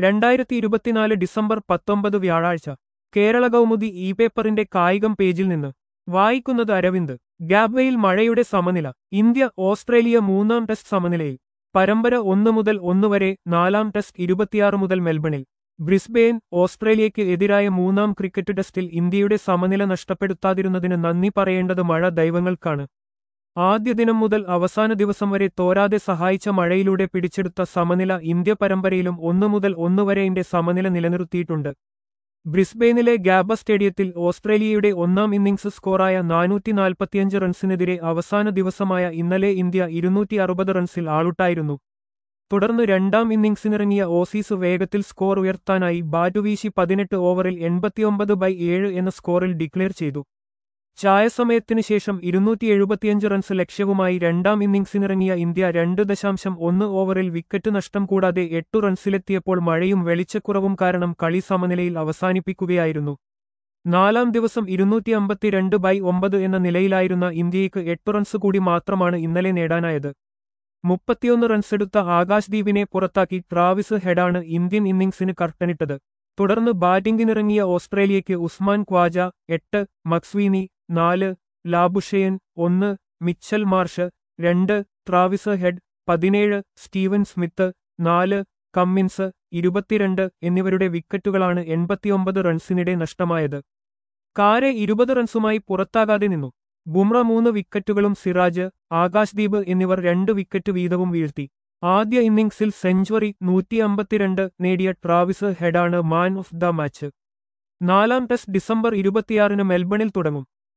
രണ്ടായിരത്തി ഇരുപത്തിനാല് ഡിസംബർ പത്തൊമ്പത് വ്യാഴാഴ്ച കേരള കൗമുദി ഇ പേപ്പറിന്റെ കായികം പേജിൽ നിന്ന് വായിക്കുന്നത് അരവിന്ദ് ഗാബ്വയിൽ മഴയുടെ സമനില ഇന്ത്യ ഓസ്ട്രേലിയ മൂന്നാം ടെസ്റ്റ് സമനിലയിൽ പരമ്പര ഒന്ന് മുതൽ ഒന്ന് വരെ നാലാം ടെസ്റ്റ് ഇരുപത്തിയാറ് മുതൽ മെൽബണിൽ ബ്രിസ്ബെയിൻ ഓസ്ട്രേലിയയ്ക്ക് എതിരായ മൂന്നാം ക്രിക്കറ്റ് ടെസ്റ്റിൽ ഇന്ത്യയുടെ സമനില നഷ്ടപ്പെടുത്താതിരുന്നതിന് നന്ദി പറയേണ്ടത് മഴ ദൈവങ്ങൾക്കാണ് ആദ്യ ദിനം മുതൽ അവസാന ദിവസം വരെ തോരാതെ സഹായിച്ച മഴയിലൂടെ പിടിച്ചെടുത്ത സമനില ഇന്ത്യ പരമ്പരയിലും ഒന്നു മുതൽ ഒന്ന് വരെയുടെ സമനില നിലനിർത്തിയിട്ടുണ്ട് ബ്രിസ്ബെയിനിലെ ഗാബ സ്റ്റേഡിയത്തിൽ ഓസ്ട്രേലിയയുടെ ഒന്നാം ഇന്നിംഗ്സ് സ്കോറായ നാനൂറ്റി നാൽപ്പത്തിയഞ്ച് റൺസിനെതിരെ അവസാന ദിവസമായ ഇന്നലെ ഇന്ത്യ ഇരുന്നൂറ്റി അറുപത് റൺസിൽ ആളുട്ടായിരുന്നു തുടർന്ന് രണ്ടാം ഇന്നിംഗ്സിനിറങ്ങിയ ഓസീസ് വേഗത്തിൽ സ്കോർ ഉയർത്താനായി ബാറ്റുവീശി പതിനെട്ട് ഓവറിൽ എൺപത്തിയൊമ്പത് ബൈ ഏഴ് എന്ന സ്കോറിൽ ഡിക്ലെയർ ചെയ്തു ചായസമയത്തിനു ശേഷം ഇരുന്നൂറ്റി എഴുപത്തിയഞ്ച് റൺസ് ലക്ഷ്യവുമായി രണ്ടാം ഇന്നിംഗ്സിനിറങ്ങിയ ഇന്ത്യ രണ്ട് ദശാംശം ഒന്ന് ഓവറിൽ വിക്കറ്റ് നഷ്ടം കൂടാതെ എട്ടു റൺസിലെത്തിയപ്പോൾ മഴയും വെളിച്ചക്കുറവും കാരണം കളി സമനിലയിൽ അവസാനിപ്പിക്കുകയായിരുന്നു നാലാം ദിവസം ഇരുന്നൂറ്റി അമ്പത്തിരണ്ട് ബൈ ഒമ്പത് എന്ന നിലയിലായിരുന്ന ഇന്ത്യയ്ക്ക് എട്ട് റൺസ് കൂടി മാത്രമാണ് ഇന്നലെ നേടാനായത് മുപ്പത്തിയൊന്ന് റൺസെടുത്ത ആകാശ്ദീപിനെ പുറത്താക്കി ട്രാവിസ് ഹെഡാണ് ഇന്ത്യൻ ഇന്നിംഗ്സിന് കർട്ടനിട്ടത് തുടർന്ന് ബാറ്റിംഗിനിറങ്ങിയ ഓസ്ട്രേലിയയ്ക്ക് ഉസ്മാൻ ഖ്വാജ എട്ട് മക്സ്വീനി നാല് ലാബുഷയൻ ഒന്ന് മിച്ചൽ മാർഷ് രണ്ട് ട്രാവിസ് ഹെഡ് പതിനേഴ് സ്റ്റീവൻ സ്മിത്ത് നാല് കമ്മിൻസ് ഇരുപത്തിരണ്ട് എന്നിവരുടെ വിക്കറ്റുകളാണ് എൺപത്തിയൊമ്പത് റൺസിനിടെ നഷ്ടമായത് കാരെ ഇരുപത് റൺസുമായി പുറത്താകാതെ നിന്നു ബുംറ മൂന്ന് വിക്കറ്റുകളും സിറാജ് ആകാശ്ദീപ് എന്നിവർ രണ്ട് വിക്കറ്റ് വീതവും വീഴ്ത്തി ആദ്യ ഇന്നിംഗ്സിൽ സെഞ്ചുറി നൂറ്റി അമ്പത്തിരണ്ട് നേടിയ ട്രാവിസ് ഹെഡാണ് മാൻ ഓഫ് ദ മാച്ച് നാലാം ടെസ്റ്റ് ഡിസംബർ ഇരുപത്തിയാറിന് മെൽബണിൽ തുടങ്ങും